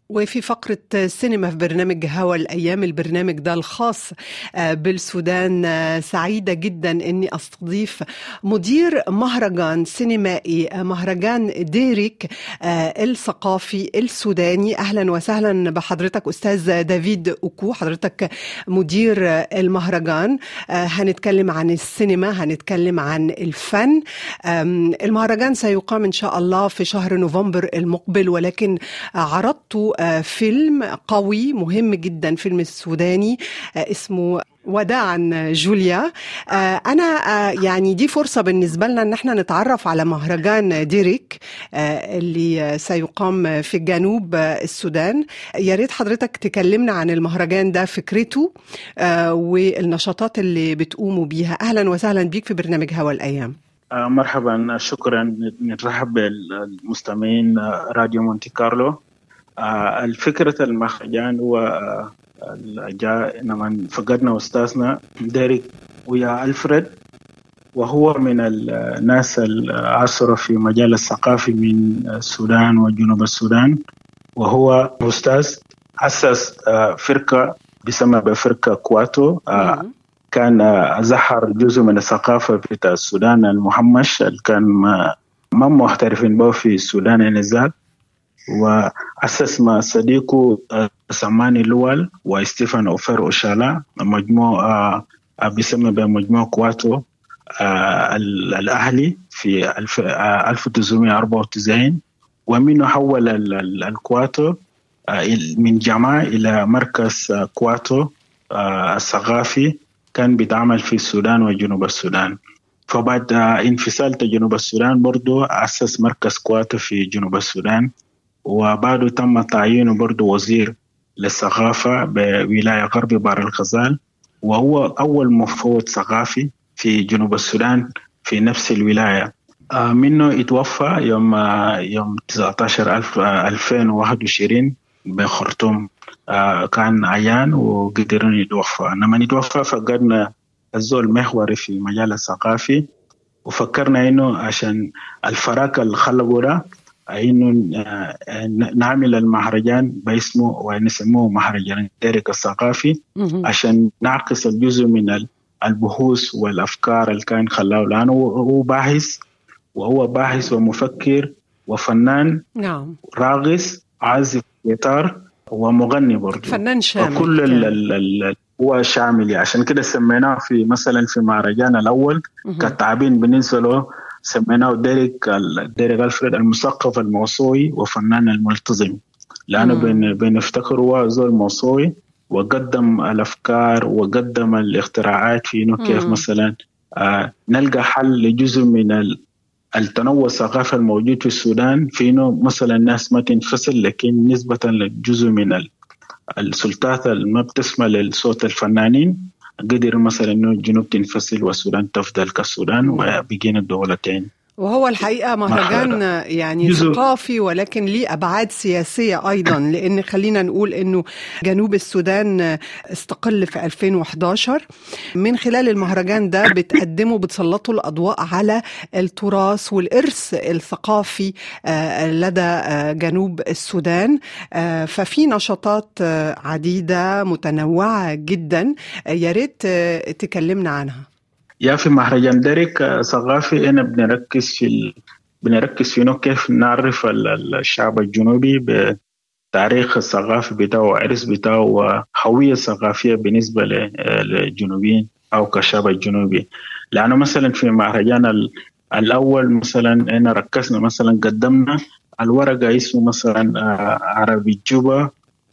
وفي فقرة سينما في برنامج هوا الأيام البرنامج ده الخاص بالسودان سعيدة جدا أني أستضيف مدير مهرجان سينمائي مهرجان ديريك الثقافي السوداني أهلا وسهلا بحضرتك أستاذ دافيد أوكو حضرتك مدير المهرجان هنتكلم عن السينما هنتكلم عن الفن المهرجان سيقام إن شاء الله في شهر نوفمبر المقبل ولكن عرضت فيلم قوي مهم جدا فيلم السوداني اسمه وداعا جوليا انا يعني دي فرصه بالنسبه لنا ان احنا نتعرف على مهرجان ديريك اللي سيقام في جنوب السودان يا ريت حضرتك تكلمنا عن المهرجان ده فكرته والنشاطات اللي بتقوموا بيها اهلا وسهلا بيك في برنامج هوا الايام مرحبا شكرا نرحب بالمستمعين راديو مونتي كارلو الفكرة المهرجان هو جاء لما فقدنا أستاذنا ديريك ويا ألفريد وهو من الناس العصرة في مجال الثقافي من السودان وجنوب السودان وهو أستاذ أسس فرقة بسمى بفرقة كواتو كان زحر جزء من الثقافة بتاع السودان المحمش اللي كان ما محترفين به في السودان النزال وأسس مع صديقه سماني لوال وستيفان أوفر أوشالا مجموعة بيسمى بمجموعة كواتو الأهلي في 1994 ومنه حول الكواتو من جامعة إلى مركز كواتو الثقافي كان بيتعمل في السودان وجنوب السودان فبعد انفصال جنوب السودان برضو أسس مركز كواتو في جنوب السودان وبعده تم تعيينه برضه وزير للثقافة بولاية غرب بار الغزال وهو أول مفوض ثقافي في جنوب السودان في نفس الولاية منه يتوفى يوم يوم 19 2021 بخرطوم كان عيان وقدرنا يتوفى لما يتوفى فقدنا الزول محوري في مجال الثقافي وفكرنا انه عشان الفراغ اللي خلقه ده انه نعمل المهرجان باسمه ونسموه مهرجان ديريك الثقافي عشان نعكس الجزء من البحوث والافكار اللي كان خلاه لانه هو باحث وهو باحث ومفكر وفنان نعم راقص عازف جيتار ومغني برضه فنان شامل وكل ال ال ال هو شامل عشان كده سميناه في مثلا في مهرجان الاول كالتعبين بالنسبه له سميناه ديريك ديريك الفريد المثقف الموسوعي وفنان الملتزم لانه بن بنفتكر هو زول موسوعي وقدم الافكار وقدم الاختراعات في انه كيف مثلا آه نلقى حل لجزء من التنوع الثقافي الموجود في السودان في انه مثلا الناس ما تنفصل لكن نسبه لجزء من السلطات اللي ما بتسمع لصوت الفنانين قدر مثلا انه الجنوب تنفصل والسودان تفضل كالسودان وبقينا الدولتين وهو الحقيقه مهرجان يعني ثقافي ولكن ليه ابعاد سياسيه ايضا لان خلينا نقول انه جنوب السودان استقل في 2011 من خلال المهرجان ده بتقدموا بتسلطوا الاضواء على التراث والارث الثقافي لدى جنوب السودان ففي نشاطات عديده متنوعه جدا يا ريت تكلمنا عنها يا في مهرجان ديريك ثقافي هنا بنركز في ال... بنركز في انه كيف نعرف الشعب الجنوبي بتاريخ الثقافي بتاعه وعرس بتاعه وهوية ثقافية بالنسبة للجنوبيين أو كشعب الجنوبي لأنه مثلا في مهرجان ال... الأول مثلا هنا ركزنا مثلا قدمنا الورقة اسمه مثلا عربي جوبا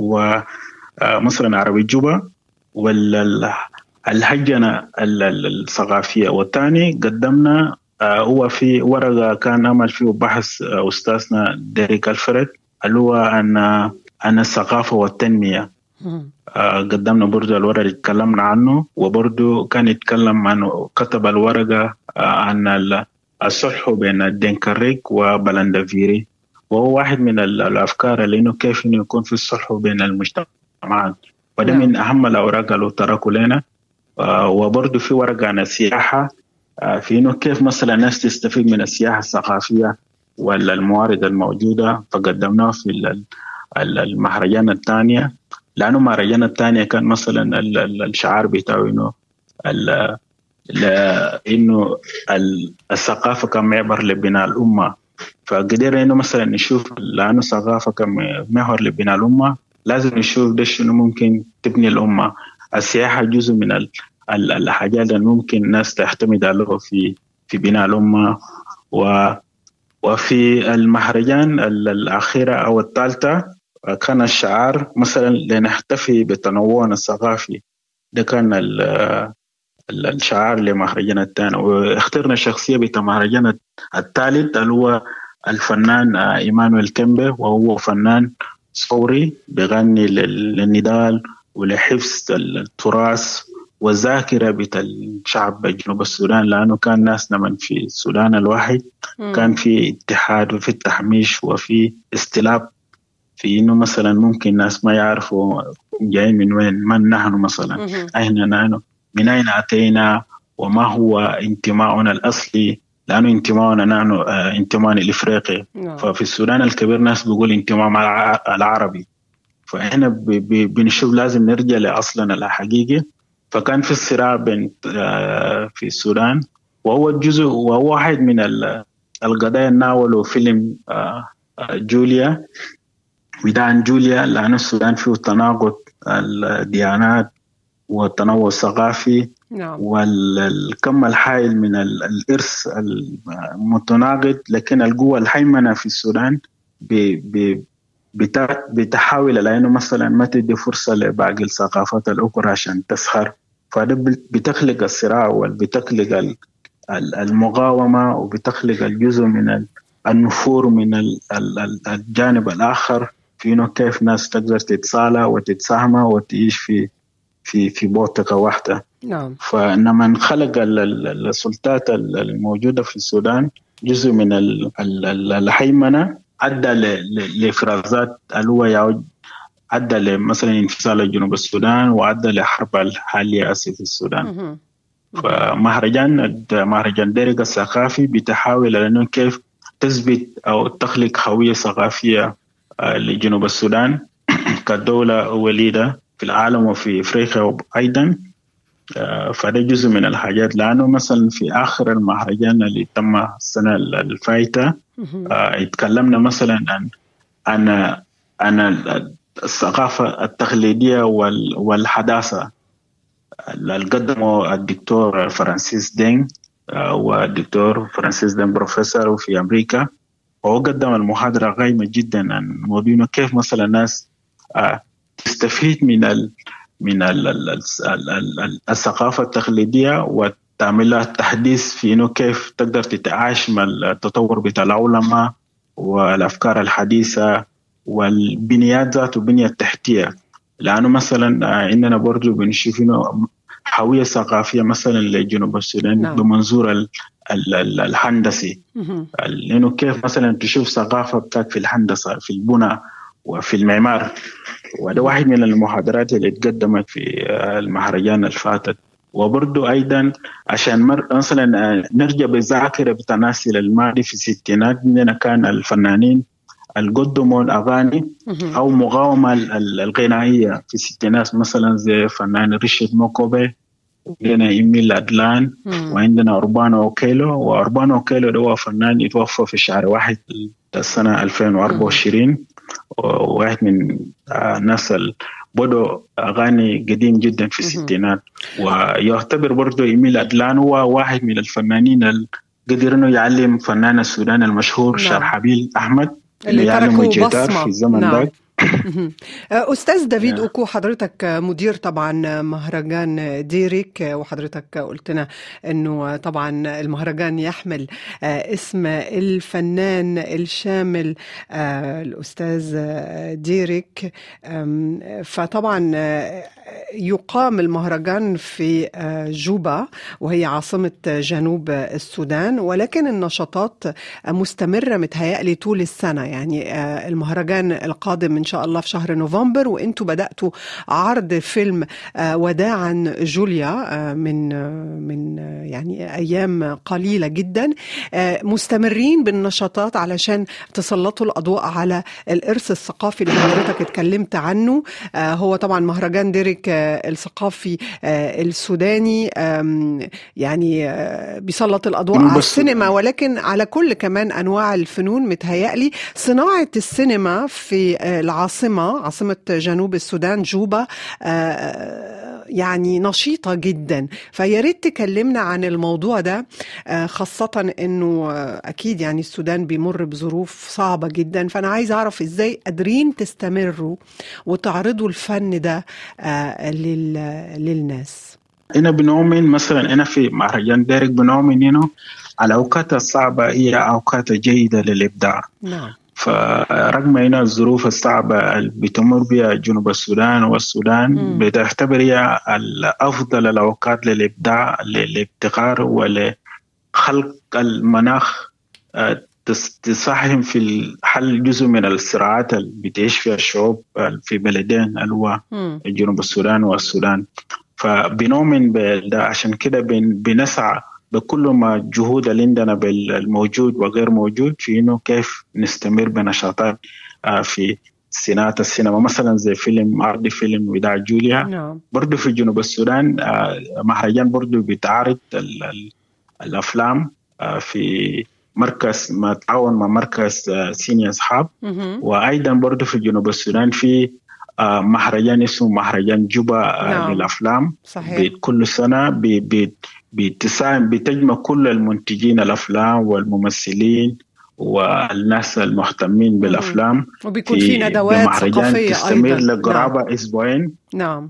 ومثلا عربي جوبا وال الهجنة الثقافية والثاني قدمنا هو في ورقة كان عمل فيه بحث أستاذنا ديريك الفريد اللي هو عن عن الثقافة والتنمية قدمنا برضو الورقة اللي تكلمنا عنه وبرضو كان يتكلم عن كتب الورقة عن الصلح بين الدنكريك وبلندفيري وهو واحد من الأفكار اللي إنه كيف إنه يكون في الصلح بين المجتمعات وده من أهم الأوراق اللي تركوا لنا وبرضه في ورقة عن السياحة في إنه كيف مثلا الناس تستفيد من السياحة الثقافية ولا الموارد الموجودة فقدمناه في المهرجان الثانية لأنه المهرجان الثانية كان مثلا الشعار بتاعه إنه انه الثقافه كمعبر لبناء الامه فقدرنا انه مثلا نشوف لانه الثقافه كمحور لبناء الامه لازم نشوف ده شنو ممكن تبني الامه السياحه جزء من الحاجات اللي ممكن الناس تعتمد عليه في في بناء الامه و وفي المهرجان الأخيرة أو الثالثة كان الشعار مثلا لنحتفي بتنوعنا الثقافي ده كان الشعار لمهرجان الثاني واخترنا شخصية بتاع مهرجان الثالث اللي هو الفنان إيمانويل كيمبي وهو فنان ثوري بغني للنضال ولحفظ التراث والذاكرة بتاع الشعب جنوب السودان لأنه كان ناسنا من في السودان الواحد كان في اتحاد وفي التحميش وفي استلاب في انه مثلا ممكن ناس ما يعرفوا جايين من وين من نحن مثلا اين نحن من اين اتينا وما هو انتماؤنا الاصلي لانه انتماؤنا نحن انتماء الافريقي ففي السودان الكبير ناس بيقول انتماء العربي فاحنا بنشوف لازم نرجع لاصلنا الحقيقي فكان في الصراع بين في السودان وهو جزء وهو واحد من القضايا ناولوا فيلم جوليا بتاع جوليا لأن السودان فيه تناقض الديانات والتنوع الثقافي نعم. والكم الحائل من الإرث المتناقض لكن القوة الهيمنة في السودان بتحاول لأنه مثلا ما تدي فرصة لباقي الثقافات الأخرى عشان تسخر فده بتخلق الصراع وبتخلق المقاومة وبتخلق الجزء من النفور من الجانب الآخر في انه كيف ناس تقدر تتصالح وتتساهم وتعيش في في في بوتقه واحده نعم فلما خلق السلطات الموجوده في السودان جزء من الهيمنه ادى لافرازات اللي هو يعود ادى مثلا انفصال جنوب السودان وادى لحرب الحاليه في السودان فمهرجان مهرجان ديريك الثقافي بتحاول انه كيف تثبت او تخلق هويه ثقافيه لجنوب السودان كدولة وليدة في العالم وفي افريقيا ايضا فده جزء من الحاجات لانه مثلا في اخر المهرجان اللي تم السنه الفايته اتكلمنا مثلا عن عن عن الثقافه التقليديه والحداثه اللي قدمه الدكتور فرانسيس دين والدكتور فرانسيس دين بروفيسور في امريكا وهو قدم المحاضرة قيمة جدا عن موضوع كيف مثلا الناس تستفيد من ال من ال ال ال ال الثقافة التقليدية وتعمل لها تحديث في انه كيف تقدر تتعايش مع التطور بتاع العلماء والافكار الحديثة والبنيات ذات البنية التحتية لانه مثلا عندنا برضه بنشوف انه هوية ثقافية مثلا لجنوب السودان نعم. بمنظور ال ال ال الهندسي لانه كيف مثلا تشوف ثقافه بتاعك في الهندسه في البناء وفي المعمار وده واحد من المحاضرات اللي اتقدمت في المهرجان الفاتت وبرضو ايضا عشان مر... مثلا نرجع بالذاكره بتاع الناس الى الماضي في الستينات عندنا كان الفنانين اللي قدموا الاغاني او مقاومه الغنائيه في الستينات مثلا زي فنان ريشارد موكوبي عندنا ايميل ادلان وعندنا اوربانو اوكيلو واوربانو اوكيلو ده هو فنان يتوفى في شهر واحد السنه 2024 وواحد من الناس اللي بدوا اغاني قديم جدا في الستينات ويعتبر برضه ايميل ادلان هو واحد من الفنانين اللي قدر انه يعلم فنان السودان المشهور نعم. شرحبيل احمد اللي يعلم تركوا الجيتار بصمة. في الزمن نعم. ذاك أستاذ دافيد نعم. أوكو حضرتك مدير طبعا مهرجان ديريك وحضرتك قلت لنا أنه طبعا المهرجان يحمل اسم الفنان الشامل الأستاذ ديريك أم، فطبعا يقام المهرجان في جوبا وهي عاصمة جنوب السودان ولكن النشاطات مستمرة متهيألي طول السنة يعني المهرجان القادم إن شاء الله في شهر نوفمبر وإنتوا بدأتوا عرض فيلم وداعا جوليا من من يعني أيام قليلة جدا مستمرين بالنشاطات علشان تسلطوا الأضواء على الإرث الثقافي اللي حضرتك اتكلمت عنه هو طبعا مهرجان ديريك الثقافي السوداني يعني بيسلط الأضواء على السينما ولكن على كل كمان أنواع الفنون متهيألي صناعة السينما في العاصمة عاصمة جنوب السودان جوبا يعني نشيطة جدا فيا ريت تكلمنا عن الموضوع ده خاصة انه اكيد يعني السودان بيمر بظروف صعبة جدا فانا عايز اعرف ازاي قادرين تستمروا وتعرضوا الفن ده للناس أنا بنؤمن مثلا أنا في مهرجان ديريك بنؤمن إنه الأوقات الصعبة هي أوقات جيدة للإبداع نعم فرغم ان الظروف الصعبه اللي بتمر بها جنوب السودان والسودان مم. بتعتبر هي افضل الاوقات للابداع للابتكار ولخلق المناخ آه، تس- تساهم في حل جزء من الصراعات اللي بتعيش فيها الشعوب في بلدين اللي هو مم. جنوب السودان والسودان فبنؤمن بده عشان كده بن- بنسعى بكل ما جهود اللي عندنا بالموجود وغير موجود في انه كيف نستمر بنشاطات آه، في صناعة السينما مثلا زي فيلم عرض فيلم وداع جوليا نعم برضه في جنوب السودان آه، مهرجان برضه بتعرض ال- ال- الأفلام آه، في مركز ما تعاون مع مركز آه، سيني أصحاب مهم. وايضا برضه في جنوب السودان في آه، مهرجان اسمه مهرجان جوبا آه، نعم. للافلام صحيح ب- كل سنه ب- ب- بتساهم بتجمع كل المنتجين الافلام والممثلين والناس المهتمين بالافلام وبيكون في ندوات بمهرجان ثقافية تستمر أيضا لقرابه اسبوعين نعم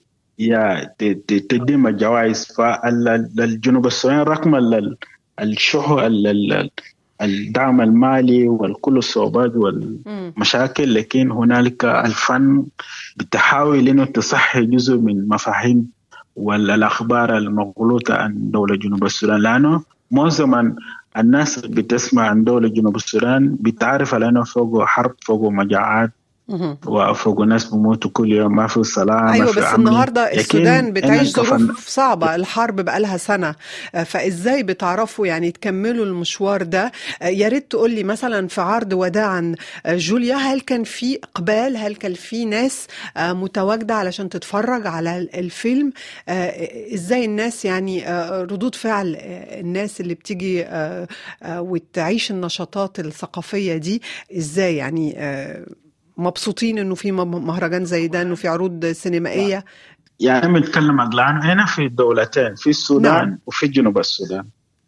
يا ت- ت- تقدم الجوائز فالجنوب السودان رغم ال- الشح ال- ال- الدعم المالي والكل الصعوبات وال مم. مشاكل لكن هنالك الفن بتحاول انه تصحي جزء من مفاهيم والاخبار المغلوطه عن دوله جنوب السودان لانه معظم الناس اللي بتسمع عن دوله جنوب السودان بتعرف لانه فوق حرب فوق مجاعات مهم. وفوق ناس بيموتوا كل يوم ما في صلاه ما ايوه في بس امن النهارده لكن السودان أنا بتعيش كفن- ظروف صعبه الحرب بقالها سنه آه، فازاي بتعرفوا يعني تكملوا المشوار ده آه، يا ريت تقول لي مثلا في عرض وداعا آه، جوليا هل كان في اقبال هل كان في ناس آه، متواجده علشان تتفرج على الفيلم آه، ازاي الناس يعني آه، ردود فعل آه، الناس اللي بتيجي آه، آه، وتعيش النشاطات الثقافيه دي ازاي يعني آه، مبسوطين انه في م- مهرجان زي ده انه في عروض سينمائيه يعني بنتكلم الان هنا في دولتين في السودان نعم. وفي جنوب السودان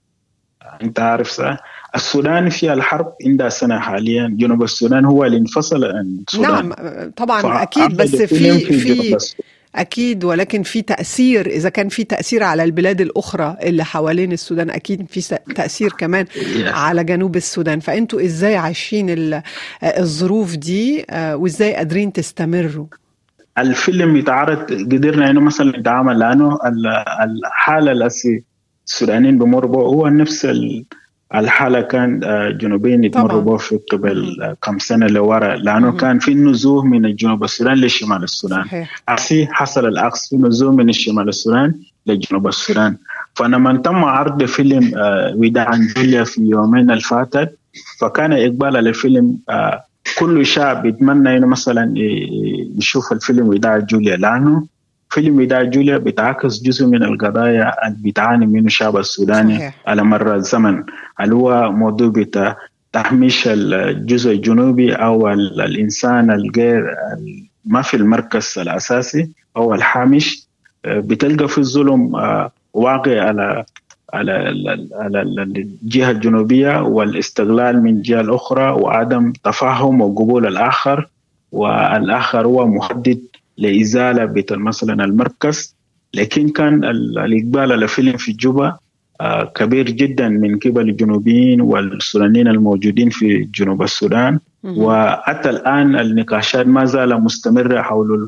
انت عارف صح؟ السودان فيها الحرب عندها سنه حاليا جنوب السودان هو اللي انفصل عن السودان نعم طبعا فعمل اكيد بس فيلم في جنوب في السودان. اكيد ولكن في تاثير اذا كان في تاثير على البلاد الاخرى اللي حوالين السودان اكيد في س- تاثير كمان Yeah. على جنوب السودان فانتوا ازاي عايشين ال- الظروف دي آه، وازاي قادرين تستمروا الفيلم يتعرض قدرنا انه مثلا نتعامل لانه ال- الحاله اللي هسي السودانيين بمروا بها هو نفس ال- الحاله كان آه، جنوبيين طبعاً. يتمروا بها في قبل آه، كم سنه لورا لانه مهم. كان في نزوح من الجنوب السودان لشمال السودان صحيح هسي حصل العكس في نزوح من الشمال السودان لجنوب السودان فلما تم عرض فيلم آه، وداعا جوليا في يومين الفاتت فكان اقبال على الفيلم آه، كل شعب يتمنى انه مثلا ي- يشوف الفيلم وداع جوليا لانه فيلم وداع جوليا بتعكس جزء من القضايا اللي بيتعاني منه الشعب السوداني صحيح. على مر الزمن اللي هو موضوع بتاع تهميش الجزء الجنوبي او ال- الانسان الغير ما في المركز الاساسي او الحامش آه، بتلقى في الظلم آه، واقع على على ال- على ال- الجهه الجنوبيه والاستغلال من الجهه الاخرى وعدم تفهم وقبول الاخر والاخر هو محدد لازاله بتاع مثلا المركز لكن كان ال- الاقبال على فيلم في جوبا آه، كبير جدا من قبل الجنوبيين والسودانيين الموجودين في جنوب السودان وحتى الآن النقاشات ما زالت مستمرة حول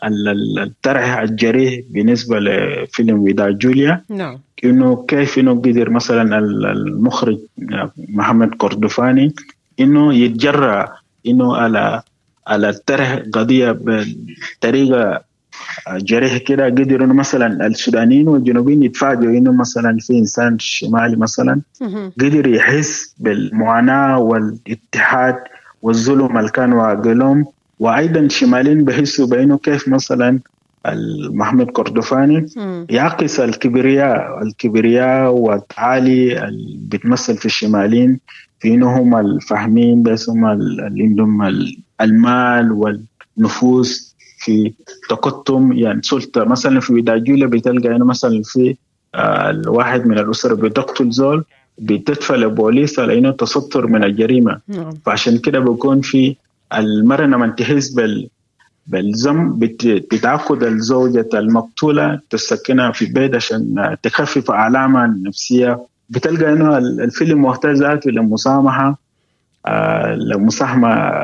الطرح الجريح بالنسبة لفيلم وداع جوليا نعم انه كيف انه قدر مثلا المخرج محمد كردفاني انه يتجرأ انه على على الطرح قضيه بطريقه جريح كده قدر انه مثلا السودانيين والجنوبيين يتفاجئوا انه مثلا في انسان شمالي مثلا قدر يحس بالمعاناه والاتحاد والظلم اللي كان واقع وايضا شماليين بحسوا بانه كيف مثلا محمد كردفاني يعكس الكبرياء الكبرياء والتعالي اللي بتمثل في الشماليين في انه هم الفاهمين بس هم اللي عندهم المال والنفوذ في تقطم يعني سلطه مثلا في وداجوله بتلقى انه مثلا في آه الواحد من الاسر بتقتل زول بتدفع لبوليس على انه تستر من الجريمه فعشان كده بيكون في المرأة لما تحس بال بالذنب بتعقد الزوجة المقتولة تسكنها في بيت عشان تخفف آلامها النفسية بتلقى انه الفيلم محتاج ذاته للمسامحة آه لمساهمة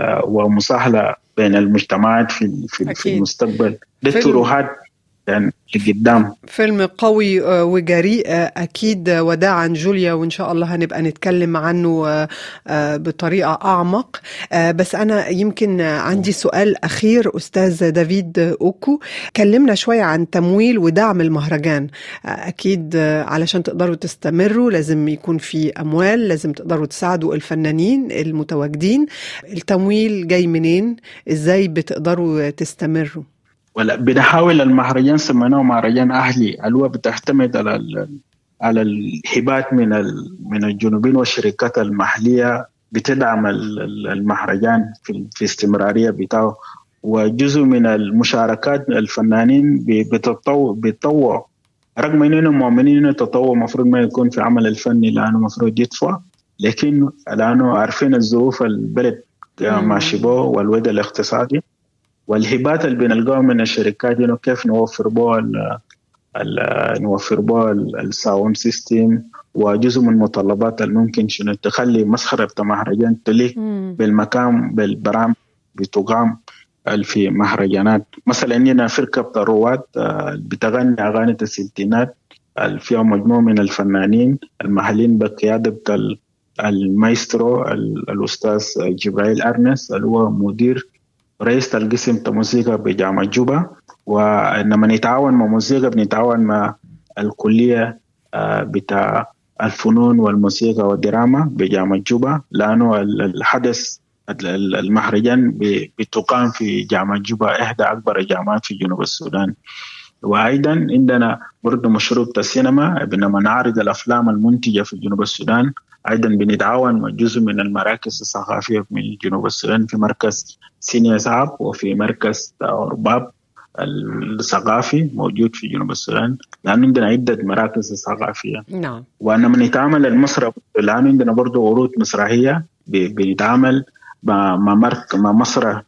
ومساهلة بين المجتمعات في في, في المستقبل دي التروحات يعني لقدام فيلم قوي وجريء اكيد وداعا جوليا وان شاء الله هنبقى نتكلم عنه بطريقه اعمق بس انا يمكن عندي سؤال اخير استاذ دافيد اوكو كلمنا شويه عن تمويل ودعم المهرجان اكيد علشان تقدروا تستمروا لازم يكون في اموال لازم تقدروا تساعدوا الفنانين المتواجدين التمويل جاي منين ازاي بتقدروا تستمروا ولا بنحاول المهرجان سميناه مهرجان اهلي اللي هو بتعتمد على على الهبات من من الجنوبين والشركات المحليه بتدعم المهرجان في, في استمراريه بتاعه وجزء من المشاركات الفنانين بتطوع بتطوع رغم اننا مؤمنين انه التطوع المفروض ما يكون في عمل الفني لانه المفروض يدفع لكن لانه عارفين الظروف البلد ماشي به والوضع الاقتصادي والهبات اللي بنلقاها من الشركات انه كيف نوفر بها نوفر بها الساوند سيستم وجزء من المتطلبات اللي ممكن شنو تخلي مسخره مهرجان تليق بالمكان بالبرامج بتقام في مهرجانات مثلا عندنا فرقه بتاع رواد بتغني اغاني الستينات فيها مجموعه من الفنانين المحليين بقياده بتاع المايسترو الاستاذ جبرائيل ارنس اللي هو مدير رئيس القسم الموسيقى بجامعة جوبا وإنما نتعاون مع موسيقى بنتعاون مع الكلية بتاع الفنون والموسيقى والدراما بجامعة جوبا لأنه الحدث المهرجان بتقام في جامعة جوبا إحدى أكبر الجامعات في جنوب السودان وأيضا عندنا برضه مشروع السينما بينما نعرض الأفلام المنتجة في جنوب السودان ايضا بنتعاون مع جزء من المراكز الثقافيه في جنوب السودان في مركز سينيا صعب وفي مركز رباب الثقافي موجود في جنوب السودان لانه عندنا عده مراكز ثقافيه نعم ولما نتعامل المسرح لانه عندنا برضه عروض مسرحيه بنتعامل مع مرك مع مسرح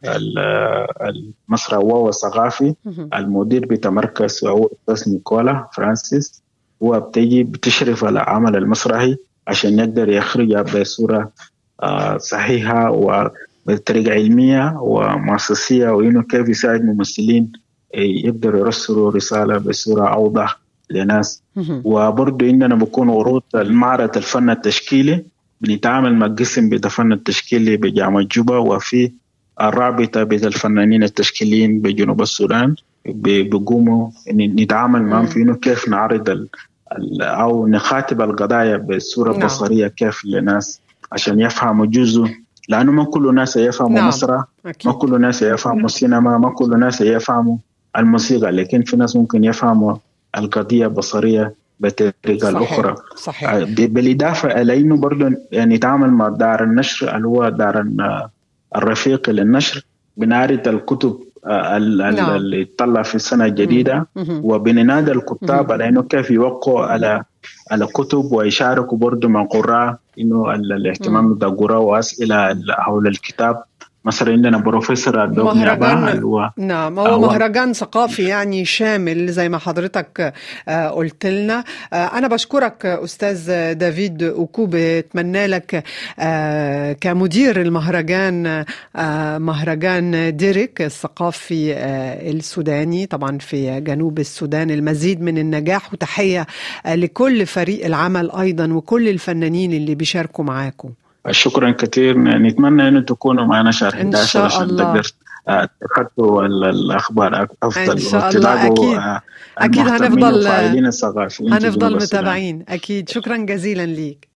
المسرح واو الثقافي المدير بتاع مركز هو الاستاذ نيكولا فرانسيس هو بتجي بتشرف على العمل المسرحي عشان يقدر يخرجها بصورة صحيحة وبطريقة علمية ومؤسسية وإنه كيف يساعد الممثلين يقدروا يرسلوا رسالة بصورة أوضح لناس وبرضه عندنا بكون عروض المعرض الفن التشكيلي بنتعامل مع قسم بتاع الفن التشكيلي بجامعة جوبا وفي الرابطة بتاع الفنانين التشكيليين بجنوب السودان بيقوموا نتعامل معهم في إنه كيف نعرض او نخاطب القضايا بصوره نعم. بصريه كيف للناس عشان يفهموا جزء لانه ما كل الناس يفهموا نعم. مسرح ما كل الناس يفهموا السينما ما كل الناس يفهموا الموسيقى لكن في ناس ممكن يفهموا القضيه بصريه بطريقه صحيح. الاخرى صحيح. بالاضافه الى انه برضه يعني نتعامل مع دار النشر اللي هو دار الرفيق للنشر بنعرض الكتب نعم. اللي طلع في السنه الجديده وبننادى الكتاب على انه كيف يوقعوا على على كتب ويشاركوا برضه مع قراء انه الاهتمام بالقراء واسئله حول الكتاب مثلا عندنا بروفيسور الدوب مهرجان هو نعم هو مهرجان ثقافي يعني شامل زي ما حضرتك قلت لنا انا بشكرك استاذ دافيد اوكوبي اتمنى لك كمدير المهرجان مهرجان ديريك الثقافي السوداني طبعا في جنوب السودان المزيد من النجاح وتحيه لكل فريق العمل ايضا وكل الفنانين اللي بيشاركوا معاكم شكرا كثير نتمنى انه تكونوا معنا شهر 11 ان شاء الله تخطوا الاخبار افضل ان شاء الله اكيد اكيد هنفضل فاعلين الثقافيين هنفضل متابعين اكيد شكرا جزيلا ليك